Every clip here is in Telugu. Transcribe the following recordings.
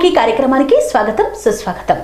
ముఖాముఖి కార్యక్రమానికి స్వాగతం సుస్వాగతం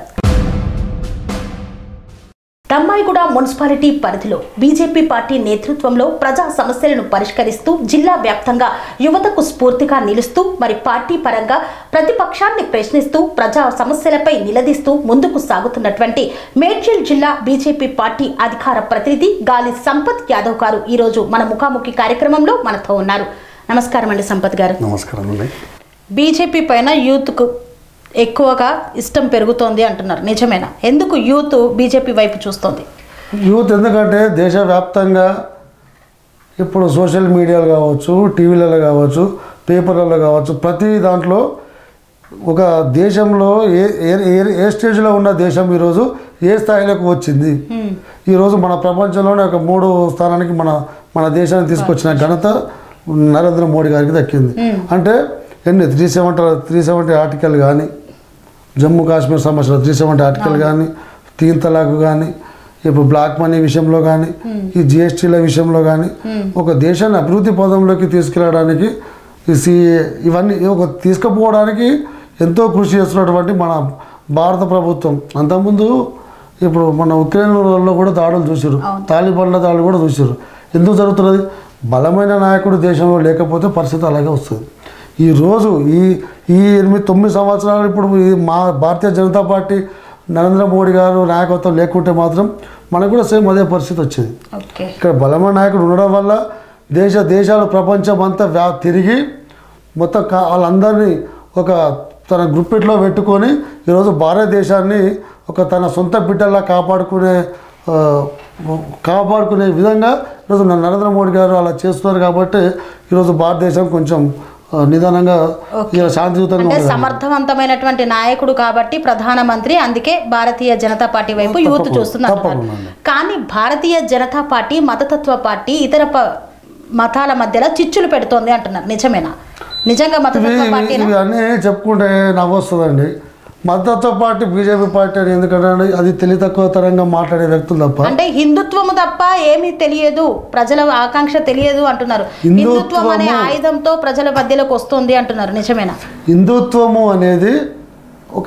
దమ్మాయిగూడ మున్సిపాలిటీ పరిధిలో బీజేపీ పార్టీ నేతృత్వంలో ప్రజా సమస్యలను పరిష్కరిస్తూ జిల్లా వ్యాప్తంగా యువతకు స్ఫూర్తిగా నిలుస్తూ మరి పార్టీ పరంగా ప్రతిపక్షాన్ని ప్రశ్నిస్తూ ప్రజా సమస్యలపై నిలదీస్తూ ముందుకు సాగుతున్నటువంటి మేడ్చల్ జిల్లా బీజేపీ పార్టీ అధికార ప్రతినిధి గాలి సంపత్ యాదవ్ గారు ఈరోజు మన ముఖాముఖి కార్యక్రమంలో మనతో ఉన్నారు నమస్కారం అండి సంపత్ గారు నమస్కారం అండి బీజేపీ పైన యూత్కు ఎక్కువగా ఇష్టం పెరుగుతోంది అంటున్నారు నిజమేనా ఎందుకు యూత్ బీజేపీ వైపు చూస్తోంది యూత్ ఎందుకంటే దేశవ్యాప్తంగా ఇప్పుడు సోషల్ మీడియాలో కావచ్చు టీవీలలో కావచ్చు పేపర్లలో కావచ్చు ప్రతి దాంట్లో ఒక దేశంలో ఏ ఏ ఏ- ఏ స్టేజ్లో ఉన్న దేశం ఈరోజు ఏ స్థాయిలోకి వచ్చింది ఈరోజు మన ప్రపంచంలోనే ఒక మూడు స్థానానికి మన మన దేశాన్ని తీసుకొచ్చిన ఘనత నరేంద్ర మోడీ గారికి దక్కింది అంటే ఎన్ని three seventy three seventy article కానీ జమ్మూ కాశ్మీర్ సమస్యలో త్రీ సెవెంటీ ఆర్టికల్ కానీ తీన్ తలాక్ కానీ ఇప్పుడు బ్లాక్ మనీ విషయంలో కానీ ఈ జిఎస్టీల విషయంలో కానీ ఒక దేశాన్ని అభివృద్ధి పదంలోకి తీసుకెళ్ళడానికి ఈ సి ఇవన్నీ ఒక తీసుకుపోవడానికి ఎంతో కృషి చేస్తున్నటువంటి మన భారత ప్రభుత్వం అంతకుముందు ఇప్పుడు మన ఉక్రెయిన్లో కూడా దాడులు చూసారు తాలిబాన్ల దాడులు కూడా చూసారు ఎందుకు జరుగుతున్నది బలమైన నాయకుడు దేశంలో లేకపోతే పరిస్థితి అలాగే వస్తుంది ఈరోజు ఈ ఈ ఎనిమిది తొమ్మిది సంవత్సరాలు ఇప్పుడు ఈ మా భారతీయ జనతా పార్టీ నరేంద్ర మోడీ గారు నాయకత్వం లేకుంటే మాత్రం మనకు కూడా సేమ్ అదే పరిస్థితి వచ్చేది ఓకే ఇక్కడ బలమైన నాయకుడు ఉండడం వల్ల దేశ దేశాలు ప్రపంచం అంతా వ్యా తిరిగి మొత్తం కా వాళ్ళందరినీ ఒక తన గ్రూపిట్లో పెట్టుకొని ఈరోజు భారతదేశాన్ని ఒక తన సొంత బిడ్డల్లా కాపాడుకునే ఆ, కాపాడుకునే విధంగా ఈరోజు మన నరేంద్ర మోడీ గారు అలా చేస్తున్నారు కాబట్టి ఈరోజు భారతదేశం కొంచెం ఆ, నిదానంగా ఇలా శాంతియుతంగా అంటే ఉంది సమర్థవంతమైనటువంటి నాయకుడు కాబట్టి ప్రధానమంత్రి అందుకే భారతీయ జనతా పార్టీ వైపు యూత్ తప్పకుండా, చూస్తున్నారు తప్పకుండా అండి. కానీ భారతీయ జనతా పార్టీ మతతత్వ పార్టీ ఇతర ప- మతాల మధ్యలో చిచ్చులు పెడుతోంది అంటున్నారు నిజమేనా నిజంగా ఇవి మతతత్వ ఇవి- పార్టీ ఇవి అన్నీ చెప్పుకుంటే నవ్వు వస్తుందండి మద్దతు పార్టీ బీజేపీ పార్టీ అని ఎందుకంటే అది తెలివి తక్కువ తరంగా మాట్లాడే వ్యక్తులు తప్ప అంటే హిందుత్వము తప్ప ఏమీ తెలియదు ప్రజల ఆకాంక్ష తెలియదు అంటున్నారు హిందుత్వం అనే హిందుత్వము- ఆయుధంతో ప్రజల మధ్యలోకి వస్తుంది అంటున్నారు నిజమేనా హిందుత్వము అనేది ఒక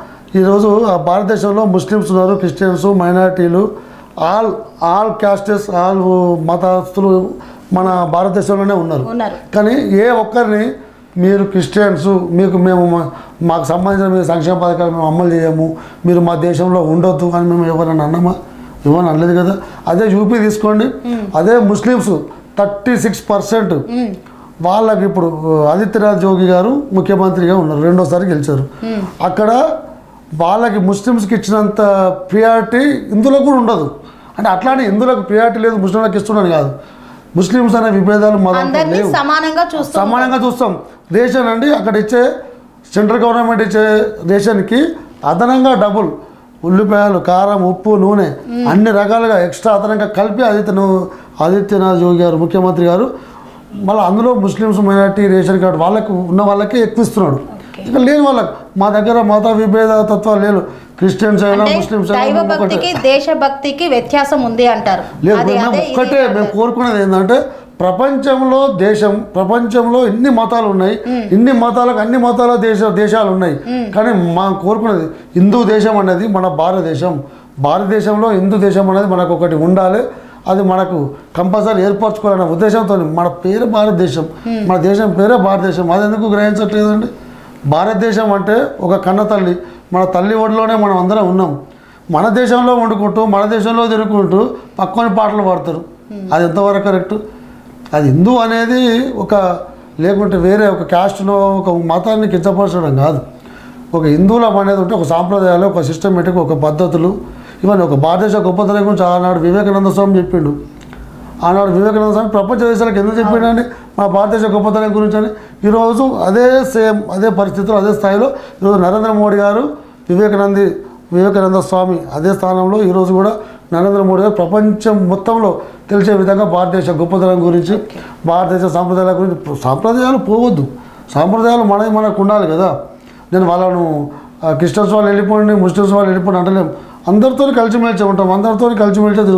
ఈరోజు ఆ భారతదేశంలో ముస్లిమ్స్ ఉన్నారు క్రిస్టియన్స్ మైనారిటీలు ఆల్ ఆల్ క్యాస్టెస్ ఆల్ మతస్థులు మన భారతదేశంలోనే ఉన్నారు ఉన్నారు కానీ ఏ ఒక్కరిని మీరు క్రిస్టియన్స్ మీకు మేము మా- మాకు సంబంధించిన మీ సంక్షేమ పథకాలు మేము అమలు చేయము మీరు మా దేశంలో ఉండొద్దు అని మేము ఎవరైనా అన్నామా ఎవరైనా అనలేదు కదా అదే యూపీ తీసుకోండి అదే ముస్లిమ్స్ థర్టీ సిక్స్ పర్సెంట్ వాళ్ళకి ఇప్పుడు ఆదిత్యనాథ్ జోగి గారు ముఖ్యమంత్రిగా ఉన్నారు రెండోసారి గెలిచారు అక్కడ వాళ్ళకి ముస్లిమ్స్కి ఇచ్చినంత ప్రియారిటీ ఇందులో కూడా ఉండదు అంటే అట్లానే ఇందులోకి ప్రియారిటీ లేదు ముస్లింలకు ఇస్తున్నాను కాదు ముస్లిమ్స్ అనే విభేదాలు మా దాంట్లో అందరినీ లేవు సమానంగా చూస్తూ సమానంగా చూస్తాం రేషన్ అండి అక్కడ ఇచ్చే సెంట్రల్ గవర్నమెంట్ ఇచ్చే రేషన్కి అదనంగా డబుల్ ఉల్లిపాయలు కారం ఉప్పు నూనె అన్ని రకాలుగా ఎక్స్ట్రా అదనంగా కలిపి ఆదిత్యను ఆదిత్యనాథ్ యోగి గారు ముఖ్యమంత్రి గారు మళ్ళీ అందులో ముస్లిమ్స్ మైనార్టీ రేషన్ కార్డు వాళ్ళకు ఉన్న వాళ్ళకి ఎక్కువ ఇస్తున్నాడు ఇక లేని వాళ్ళకి మా దగ్గర మత విభేద తత్వాలు లేవు క్రిస్టియన్స్ అయినా అంటే ముస్లిమ్స్ అయినా దైవ మేము ఒకటే. భక్తికి దేశభక్తికి వ్యత్యాసం ఉంది అంటారు లేదు అది మేము అదే ఇది ఒక్కటే మేము కోరుకునేది ఏంటంటే ప్రపంచంలో దేశం ప్రపంచంలో ఎన్ని మతాలు ఉన్నాయి ఇన్ని మతాలకు అన్ని మతాల దేశ దేశాలు ఉన్నాయి కానీ మా కోరుకునేది హిందూ దేశం అనేది మన భారతదేశం భారతదేశంలో హిందూ దేశం అనేది మనకు ఒకటి ఉండాలి అది మనకు కంపల్సరీ ఏర్పరచుకోవాలనే ఉద్దేశంతో మన పేరు భారతదేశం మన దేశం పేరే భారతదేశం అది ఎందుకు గ్రహించట్లేదండి భారతదేశం అంటే ఒక కన్న తల్లి మన తల్లి ఒడిలోనే మనం అందరం ఉన్నాం మన దేశంలో వండుకుంటూ మన దేశంలో తిరుగుకుంటూ పక్కని పాటలు పాడతారు అది ఎంతవరకు కరెక్ట్ అది హిందూ అనేది ఒక లేకుంటే వేరే ఒక క్యాస్ట్లో ఒక మతాన్ని కించపరచడం కాదు ఒక హిందువులం అనేది ఉంటే ఒక సాంప్రదాయాలు ఒక సిస్టమేటిక్ ఒక పద్ధతులు ఇవన్నీ ఒక భారతదేశ గొప్పతనం గురించి ఆనాడు వివేకానంద స్వామి చెప్పిండు ఆనాడు వివేకానంద స్వామి ప్రపంచ దేశాలకు ఎందుకు చెప్పిండండి మన భారతదేశ గొప్పతనం గురించి అని ఈరోజు అదే సేమ్ అదే పరిస్థితులు అదే స్థాయిలో ఈరోజు నరేంద్ర మోడీ గారు వివేకానంది వివేకానంద స్వామి అదే స్థానంలో ఈరోజు కూడా నరేంద్ర మోడీ గారు ప్రపంచం మొత్తంలో తెలిసే విధంగా భారతదేశ గొప్పతనం గురించి భారతదేశ సాంప్రదాయాల గురించి సాంప్రదాయాలు పోవద్దు సాంప్రదాయాలు మనవి మనకు ఉండాలి కదా నేను వాళ్ళను ఆ, క్రిస్టియన్స్ వాళ్ళు వెళ్ళిపోండి ముస్లిమ్స్ వాళ్ళు వెళ్ళిపోండి అంటలేం అందరితో కలిసిమెలిసి ఉంటాం అందరితో కలిసిమెలిసి తిరుగుతాం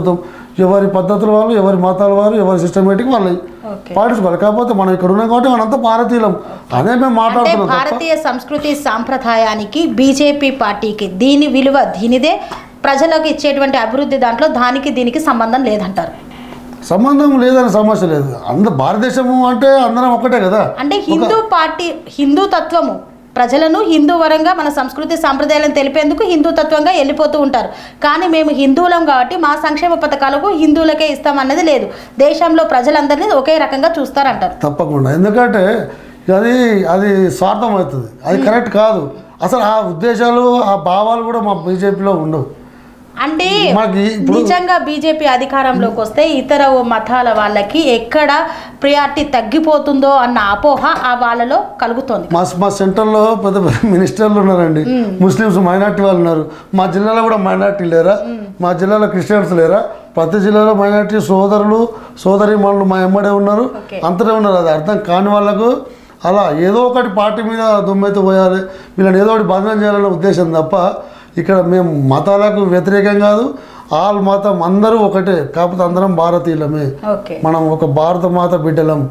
ఎవరి పద్ధతుల వాళ్ళు ఎవరి మతాల వారు ఎవరి సిస్టమేటిక్ వాళ్ళు ఓకే పాటించుకోవాలి కాకపోతే మనం ఇక్కడ ఉన్నాం కాబట్టి మనంతా భారతీయులం అదే మేము అంటే మాట్లాడుతున్నాం తప్ప భారతీయ సంస్కృతి సాంప్రదాయానికి బీజేపీ పార్టీకి దీని విలువ దీనిదే ప్రజలకు ఇచ్చేటువంటి అభివృద్ధి దాంట్లో దానికి దీనికి సంబంధం లేదంటారు సంబంధం లేదని సమస్య లేదు అందరు భారతదేశము అంటే అందరం ఒకటే కదా అంటే హిందూ పార్టీ హిందూ తత్వము ప్రజలను హిందూ వరంగా మన సంస్కృతి సాంప్రదాయాలను తెలిపేందుకు హిందూ తత్వంగా వెళ్ళిపోతూ ఉంటారు కానీ మేము హిందువులం కాబట్టి మా సంక్షేమ పథకాలకు హిందువులకే ఇస్తామన్నది లేదు దేశంలో ప్రజలందరినీ ఒకే రకంగా చూస్తారంటారు తప్పకుండా ఎందుకంటే అది అది స్వార్థం అవుతుంది అది కరెక్ట్ కాదు అసలు ఆ ఉద్దేశాలు ఆ భావాలు కూడా మా బీజేపీలో ఉండవు అంటే మాకు ఇప్పుడు నిజంగా బీజేపీ అధికారంలోకి వస్తే ఇతర మతాల వాళ్ళకి ఎక్కడ ప్రియారిటీ తగ్గిపోతుందో అన్న అపోహ ఆ వాళ్ళలో కలుగుతోంది మా మా సెంటర్లో పెద్ద పెద్ద మినిస్టర్లు ఉన్నారండి ముస్లిమ్స్ మైనార్టీ వాళ్ళు ఉన్నారు మా జిల్లాలో కూడా మైనార్టీ లేరా మా జిల్లాలో క్రిస్టియన్స్ లేరా ప్రతి జిల్లాలో మైనార్టీ సోదరులు సోదరి మనులు మా ఎమ్మడే ఉన్నారు Okay. అంతనే ఉన్నారు అది అర్థం కాని వాళ్ళకు అలా ఏదో ఒకటి పార్టీ మీద దుమ్మెత్తి పోయాలి వీళ్ళని ఏదో ఒకటి బంధనం చేయాలనే ఉద్దేశం తప్ప ఇక్కడ మేము మతాలకు వ్యతిరేకం కాదు ఆల్ మతం అందరూ ఒకటే కాకపోతే అందరం భారతీయులమే ఓకే మనం ఒక భారత మాత బిడ్డలం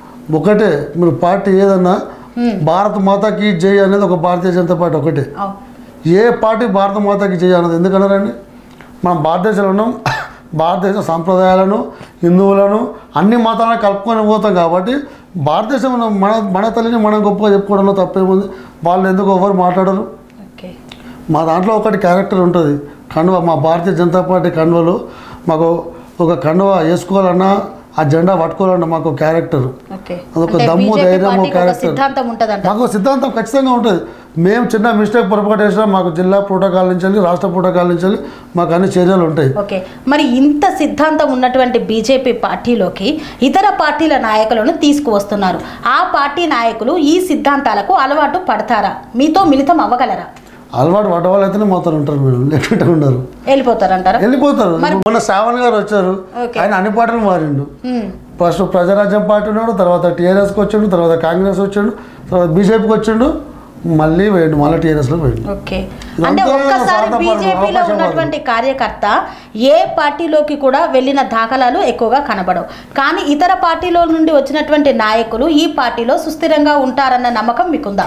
ఒకటే మీరు పార్టీ ఏదన్నా భారత మాతకి జై అనేది ఒక భారతీయ జనతా పార్టీ ఒకటే అవు. ఏ పార్టీ భారత మాతకి జై అన్నది ఎందుకన్నారండి మనం భారతదేశంలో ఉన్నాం భారతదేశ సాంప్రదాయాలను హిందువులను అన్ని మతాలను కలుపుకొని పోతాం కాబట్టి భారతదేశంలో మన మన తల్లిని మనం గొప్పగా చెప్పుకోవడంలో తప్పేముంది వాళ్ళు ఎందుకు ఎవరు మాట్లాడరు ఓకే మా దాంట్లో ఒకటి క్యారెక్టర్ ఉంటుంది కండువ మా భారతీయ జనతా పార్టీ కండువలు మాకు ఒక కండువ వేసుకోవాలన్నా ఆ జెండా పట్టుకోవాలన్నా మాకు క్యారెక్టర్ ఓకే అదొక అంటే దమ్ము, బీజేపీ ధైర్యము, పార్టీకి ఒక character. సిద్ధాంతం ఉంటుందంట మాకు సిద్ధాంతం ఖచ్చితంగా ఉంటుంది మేము చిన్న మిస్టేక్ పొరపాటు చేసినా మాకు జిల్లా ప్రోటోకాల్ నుంచి వెళ్ళి రాష్ట్ర ప్రోటోకాల్ నుంచి వెళ్ళి మాకు అన్ని చర్యలు ఉంటాయి ఓకే మరి ఇంత సిద్ధాంతం ఉన్నటువంటి బీజేపీ పార్టీలోకి ఇతర పార్టీల నాయకులను తీసుకువస్తున్నారు ఆ పార్టీ నాయకులు ఈ సిద్ధాంతాలకు అలవాటు పడతారా మీతో మిళితం అవ్వగలరా అలవాటు పడ్డ వాళ్ళు అయితేనే మాతో ఉంటారు మేడం లేకుంటే ఉండరు వెళ్ళిపోతారంటారా వెళ్ళిపోతారు మొన్న శ్రావణ్ గారు వచ్చారు Okay. ఆయన అన్ని పార్టీలు మారిండు ఉమ్, ఫస్ట్ ప్రజారాజ్యం పార్టీ ఉన్నాడు తర్వాత టీఆర్ఎస్కి వచ్చిండు తర్వాత కాంగ్రెస్ వచ్చిండు తర్వాత బీజేపీకి వచ్చిండు మళ్ళీ వేయండు మళ్ళీ టీఆర్ఎస్లో వేయండు ఓకే ఇదంతా అంటే ఒక్కసారి స్వార్థపరం, బీజేపీలో అవకాశవాదం. ఉన్నటువంటి కార్యకర్త ఏ పార్టీలోకి కూడా వెళ్ళిన దాఖలాలు ఎక్కువగా కనబడవు కానీ ఇతర పార్టీలో నుండి వచ్చినటువంటి నాయకులు ఈ పార్టీలో సుస్థిరంగా ఉంటారన్న నమ్మకం మీకుందా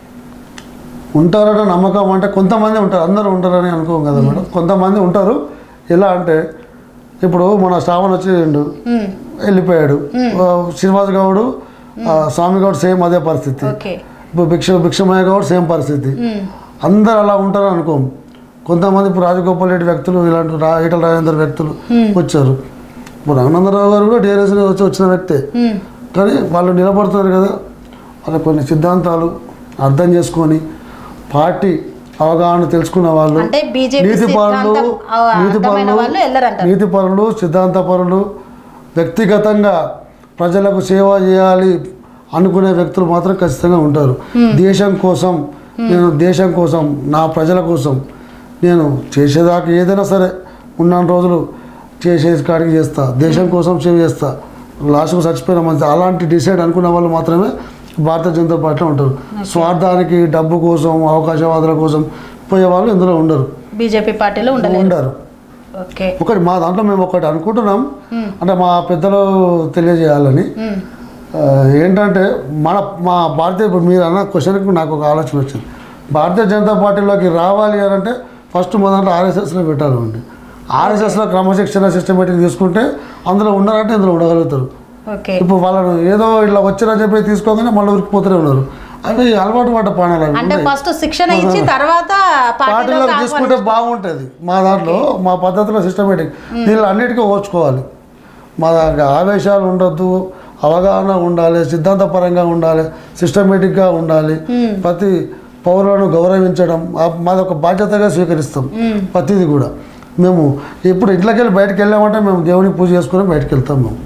ఉంటారన్న నమ్మకం అంటే కొంతమంది ఉంటారు అందరూ ఉంటారని అనుకోం కదా మేడం కొంతమంది ఉంటారు ఎలా అంటే ఇప్పుడు మన శ్రావణ్ వచ్చిండు ఉమ్, వెళ్ళిపోయాడు ఆ, శ్రీనివాస్ గౌడు ఆ, స్వామి గౌడ్ సేమ్ అదే పరిస్థితి ఓకే ఇప్పుడు భిక్ష భిక్షమయ్య గౌడ్ సేమ్ పరిస్థితి ఉమ్, అందరు అలా ఉంటారు అనుకోం కొంతమంది ఇప్పుడు రాజగోపాల్ రెడ్డి వ్యక్తులు ఇలాంటి రా ఈటల రాజేందర్ వ్యక్తులు వచ్చారు ఇప్పుడు రఘునందరావు గారు కూడా టీఆర్ఎస్ వచ్చి వచ్చిన వ్యక్తే ఉమ్, కానీ వాళ్ళు నిలబడుతున్నారు కదా వాళ్ళ కొన్ని సిద్ధాంతాలు అర్థం చేసుకొని పార్టీ అవగాహన తెలుసుకున్న వాళ్ళు అంటే బీజేపీ నీతిపరులు సిద్ధాంతం ఆ, అర్థమైన నీతిపరులు వాళ్ళు వెళ్ళరంటారు నీతిపరులు సిద్ధాంతపరులు వ్యక్తిగతంగా ప్రజలకు సేవ చేయాలి అనుకునే వ్యక్తులు మాత్రం ఖచ్చితంగా ఉంటారు దేశం కోసం నేను దేశం కోసం నా ప్రజల కోసం నేను చేసేదాకా ఏదైనా సరే ఉన్న రోజులు చేసే కాడికి చేస్తా దేశం కోసం సేవ చేస్తా లాస్ట్కు చచ్చిపోయిన మంచి అలాంటి డిసైడ్ అనుకున్న వాళ్ళు మాత్రమే భారతీయ జనతా పార్టీలో ఉంటారు స్వార్థానికి డబ్బు కోసం అవకాశవాదుల కోసం పోయే వాళ్ళు ఇందులో ఉండరు బీజేపీ పార్టీలో ఉండలేదు ఉండరు ఓకే ఒకటి మా దాంట్లో మేము ఒకటి అనుకుంటున్నాం అంటే మా పెద్దలు తెలియజేయాలని ఉమ్, ఆ, ఏంటంటే మన మా భారతీయ ఇప్పుడు మీరు అన్న క్వశ్చన్కి నాకు ఒక ఆలోచన వచ్చింది భారతీయ జనతా పార్టీలోకి రావాలి అని అంటే ఫస్ట్ మా దాంట్లో ఆర్ఎస్ఎస్లో పెట్టాలండి ఆర్ఎస్ఎస్లో క్రమశిక్షణ సిస్టమేటిక్ తీసుకుంటే అందులో ఉన్నారంటే ఇందులో ఉండగలుగుతారు ఓకే ఇప్పుడు వాళ్ళను ఏదో ఇట్లా వచ్చిరని చెప్పి తీసుకోగానే మళ్ళీ ఉరికిపోతూనే ఉన్నారు అంటే ఈ అలవాటు పడ్డ పానాలు అవి అంటే ఉన్నాయి. ఫస్ట్ శిక్షణ ఇచ్చి తర్వాత పార్టీలోకి పార్టీలోకి తీసుకుంటే బాగుంటుంది మా దాంట్లో మా పద్ధతిలో సిస్టమేటిక్ దీనిలో అన్నిటికీ ఓర్చుకోవాలి మా దాంట్లో ఆవేశాలు ఉండొద్దు అవగాహన ఉండాలి సిద్ధాంతపరంగా ఉండాలి సిస్టమేటిక్గా ఉండాలి ప్రతి పౌరులను గౌరవించడం ఆ- మాది ఒక బాధ్యతగా స్వీకరిస్తాం ప్రతిది కూడా మేము ఇప్పుడు ఇంట్లోకి వెళ్ళి బయటకు వెళ్ళామంటే మేము దేవునికి పూజ చేసుకుని బయటకు వెళ్తాం మేము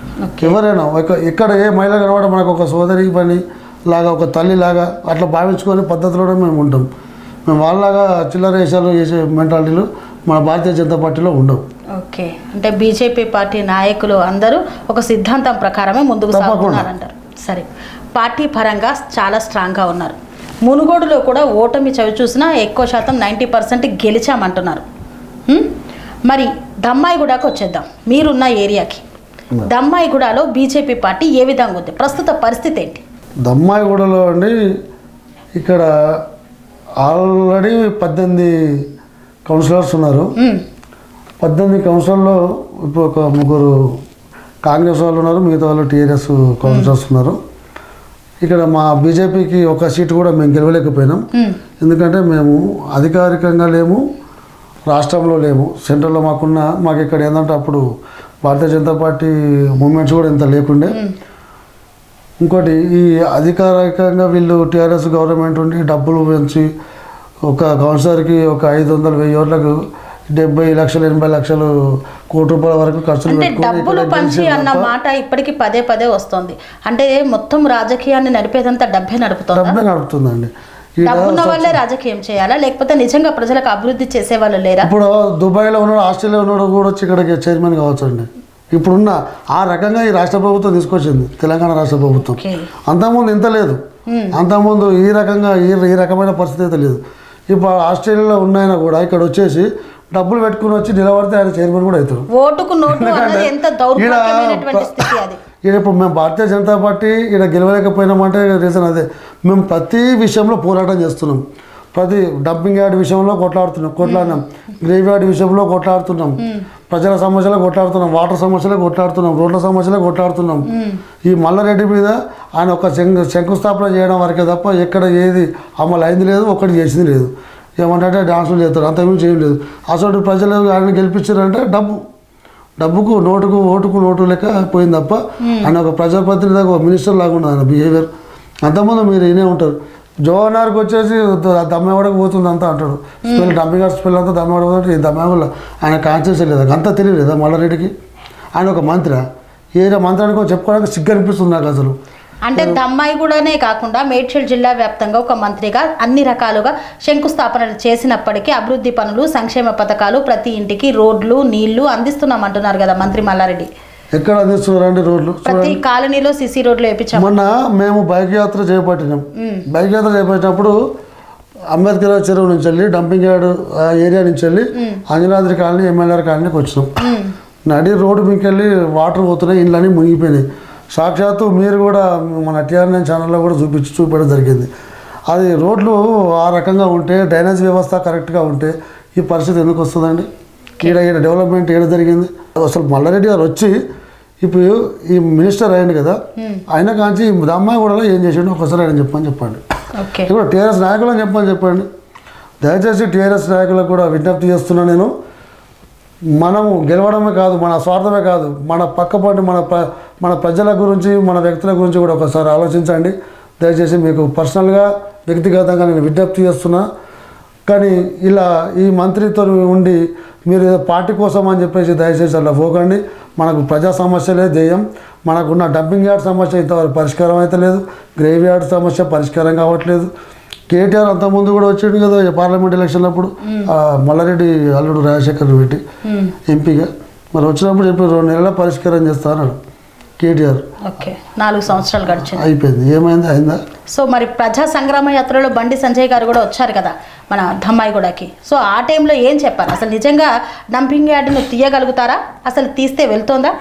ఎవరైనా ఒక ఇక్కడ ఏ మహిళ కనబడ మనకు ఒక సోదరి పని లాగా ఒక తల్లి లాగా అట్లా భావించుకొని పద్ధతిలోనే మేము ఉంటాం మేము వాళ్ళలాగా చిల్లర వేషాలు చేసే మెంటాలిటీలు మన భారతీయ జనతా పార్టీలో ఉండవు ఓకే అంటే బీజేపీ పార్టీ నాయకులు అందరూ ఒక సిద్ధాంతం ప్రకారమే ముందుకు తప్పకుండా. సాగుతున్నారంటారు సరే పార్టీ పరంగా చాలా స్ట్రాంగ్గా ఉన్నారు మునుగోడులో కూడా ఓటమి చవి చూసినా ఎక్కువ శాతం నైంటీ పర్సెంట్ గెలిచామంటున్నారు హ్మ్? మరి దమ్మాయిగూడకు వచ్చేద్దాం మీరున్న ఏరియాకి దమ్మాయిగూడలో బీజేపీ పార్టీ ఏ విధంగా ఉంది ప్రస్తుత పరిస్థితి ఏంటి దమ్మాయిగూడలో అండి ఇక్కడ ఆల్రెడీ పద్దెనిమిది కౌన్సిలర్స్ ఉన్నారు ఉమ్, పద్దెనిమిది కౌన్సిలర్లో ఇప్పుడు ఒక ముగ్గురు కాంగ్రెస్ వాళ్ళు ఉన్నారు మిగతా వాళ్ళు టీఆర్ఎస్ కౌన్సిలర్స్ ఉన్నారు ఇక్కడ మా బీజేపీకి ఒక సీటు కూడా మేము గెలవలేకపోయినాం ఉమ్, ఎందుకంటే మేము అధికారికంగా లేము రాష్ట్రంలో లేము సెంట్రల్లో మాకున్న మాకు ఇక్కడ ఏంటంటే అప్పుడు భారతీయ జనతా పార్టీ మూమెంట్స్ కూడా ఇంత లేకుండే ఇంకోటి ఈ అధికారికంగా వీళ్ళు టీఆర్ఎస్ గవర్నమెంట్ ఉండి డబ్బులు పెంచి ఒక కౌన్సిలర్కి ఒక ఐదు వందల వెయ్యి ఓట్లకు డెబ్బై లక్షలు ఎనభై లక్షలు కోటి రూపాయల వరకు ఖర్చులు అంటే పెట్టుకొని డబ్బులు ఇక్కడ పంచి గెలిచిన అన్న తప్ప మాట ఇప్పటికీ పదే పదే వస్తుంది అంటే మొత్తం రాజకీయాన్ని నడిపేదంతా డబ్బే నడుపుతుందా డబ్బే నడుపుతుందండి ఈడ డబ్బున్న వాళ్ళే రాజకీయం చేయాలా లేకపోతే నిజంగా ప్రజలకు అభివృద్ధి చేసే వాళ్ళు లేరా ఇప్పుడు దుబాయ్లో ఉన్నాడు ఆస్ట్రేలియా ఉన్నాడు కూడా వచ్చి ఇక్కడికి చైర్మన్ కావచ్చు అండి ఇప్పుడున్న ఆ రకంగా ఈ రాష్ట్ర ప్రభుత్వం తీసుకొచ్చింది తెలంగాణ రాష్ట్ర ప్రభుత్వం ఓకే అంతకుముందు ఇంత లేదు అంతకుముందు ఈ రకంగా ఈ ఈ రకమైన పరిస్థితి అయితే లేదు ఇప్పుడు ఆస్ట్రేలియాలో ఉన్నాయన కూడా ఇక్కడ వచ్చేసి డబ్బులు పెట్టుకుని వచ్చి నిలబడితే ఆయన చైర్మన్ కూడా అవుతారు ఓటుకు నోటు అన్నది ఎంత దౌర్భాగ్యమైనటువంటి స్థితి అది ఈడ ఇప్పుడు మేము భారతీయ జనతా పార్టీ ఇక్కడ గెలవలేకపోయినామంటే రీజన్ అదే మేము ప్రతి విషయంలో పోరాటం చేస్తున్నాం ప్రతి డంపింగ్ యార్డ్ విషయంలో కొట్లాడుతున్నాం కొట్లాడినాం గ్రేవ్ యార్డ్ విషయంలో కొట్లాడుతున్నాం ప్రజల సమస్యలు కొట్లాడుతున్నాం వాటర్ సమస్యలు కొట్లాడుతున్నాం రోడ్ల సమస్యలు కొట్లాడుతున్నాం ఈ మల్లారెడ్డి మీద ఆయన ఒక శంకు శంకుస్థాపన చేయడం వరకే తప్ప ఎక్కడ ఏది అమలు అయింది లేదు ఒక్కటి చేసింది లేదు ఏమంటే డాన్సులు చేస్తారు అంతకుమించి ఏం లేదు అసలు ప్రజలు ఆయన గెలిపించారంటే డబ్బు డబ్బుకు నోటుకు ఓటుకు నోటు లెక్క పోయింది తప్ప ఆయన ఒక ప్రజాప్రతినిధి ఒక మినిస్టర్ లాగా ఉన్నది ఆయన బిహేవియర్ అంతకుముందు మీరు వినే ఉంటారు జోహనార్కి వచ్చేసి దమ్మేవాడకు పోతుంది అంతా అంటాడు స్పెల్ డంపింగ్ స్పెల్ అంతా దమ్మేవాడ పోతుంది ఈ దమ్మేవాళ్ళ ఆయన కాన్షియస్ లేదా అంతా తెలియలేదా మల్లారెడ్డికి ఆయన ఒక మంత్రి ఏ మంత్రానికి చెప్పుకోవడానికి సిగ్గు అనిపిస్తుంది నాకు అసలు అంటే దమ్మాయి కూడానే కాకుండా మేడ్చల్ జిల్లా వ్యాప్తంగా ఒక మంత్రిగా అన్ని రకాలుగా శంకుస్థాపనలు చేసినప్పటికీ అభివృద్ధి పనులు సంక్షేమ పథకాలు ప్రతి ఇంటికి రోడ్లు నీళ్లు అందిస్తున్నామంటున్నారు కదా మంత్రి మల్లారెడ్డి ఎక్కడ అందిస్తున్నారండి రోడ్లు ప్రతి కాలనీలో సిసి రోడ్లు వేయించాం మొన్న మేము బైక్ యాత్ర చేపట్టినాం బైక్ యాత్ర చేపట్టినప్పుడు అంబేద్కర్ చెరువు నుంచి వెళ్ళి డంపింగ్ యార్డ్ ఆ ఏరియా నుంచి వెళ్ళి అంజనాద్రి కాలనీ ఎమ్మెల్యేర్ కాలనీకి వచ్చినాం నడి రోడ్డు మీకు వెళ్ళి వాటర్ పోతున్నాయి ఇళ్ళని మునిగిపోయినాయి సాక్షాత్తు మీరు కూడా మన టీఆర్ఎన్ ఛానల్లో కూడా చూపించి చూపించడం జరిగింది అది రోడ్లు ఆ రకంగా ఉంటే డ్రైనేజ్ వ్యవస్థ కరెక్ట్గా ఉంటే ఈ పరిస్థితి ఎందుకు వస్తుందండి ఈడ ఈడ డెవలప్మెంట్ ఏడ జరిగింది అసలు మల్లారెడ్డి గారు వచ్చి ఇప్పుడు ఈ మినిస్టర్ అయ్యింది కదా ఆయన కాంచి దమ్మాయి కూడా ఏం చేసిండు ఒకసారి ఆయన చెప్పని చెప్పండి ఓకే ఇప్పుడు టీఆర్ఎస్ నాయకులు అని చెప్పని చెప్పండి దయచేసి టీఆర్ఎస్ నాయకులకు కూడా విజ్ఞప్తి చేస్తున్నా నేను మనము గెలవడమే కాదు మన స్వార్థమే కాదు మన పక్కపాటి మన ప్ర మన ప్రజల గురించి మన వ్యక్తుల గురించి కూడా ఒకసారి ఆలోచించండి దయచేసి మీకు పర్సనల్గా వ్యక్తిగతంగా నేను విజ్ఞప్తి చేస్తున్నా కానీ ఇలా ఈ మంత్రితో ఉండి మీరు ఏదో పార్టీ కోసం అని చెప్పేసి దయచేసి అలా పోకండి మనకు ప్రజా సమస్యలే ధ్యేయం మనకున్న డంపింగ్ యార్డ్ సమస్య ఇంతవరకు పరిష్కారం అయితే లేదు గ్రేవ్ యార్డ్ సమస్య పరిష్కారం కావట్లేదు కేటీఆర్ అంతకుముందు కూడా వచ్చిండు కదా ఈ పార్లమెంట్ ఎలక్షన్లప్పుడు ఆ మల్లారెడ్డి అల్లుడు రాజశేఖర్ పెట్టి ఎంపీగా మరి వచ్చినప్పుడు చెప్పి రెండు నెలల పరిష్కారం చేస్తా అన్నాడు కేటీఆర్ ఓకే నాలుగు సంవత్సరాలు గడిచింది అయిపోయింది ఏమైంది అయిందా సో మరి ప్రజా సంగ్రామ యాత్రలో బండి సంజయ్ గారు కూడా వచ్చారు కదా మన ధమ్మాయిగూడకి సో ఆ టైంలో ఏం చెప్పారు అసలు నిజంగా డంపింగ్ యార్డ్ను తీయగలుగుతారా అసలు తీస్తే వెళ్తోందా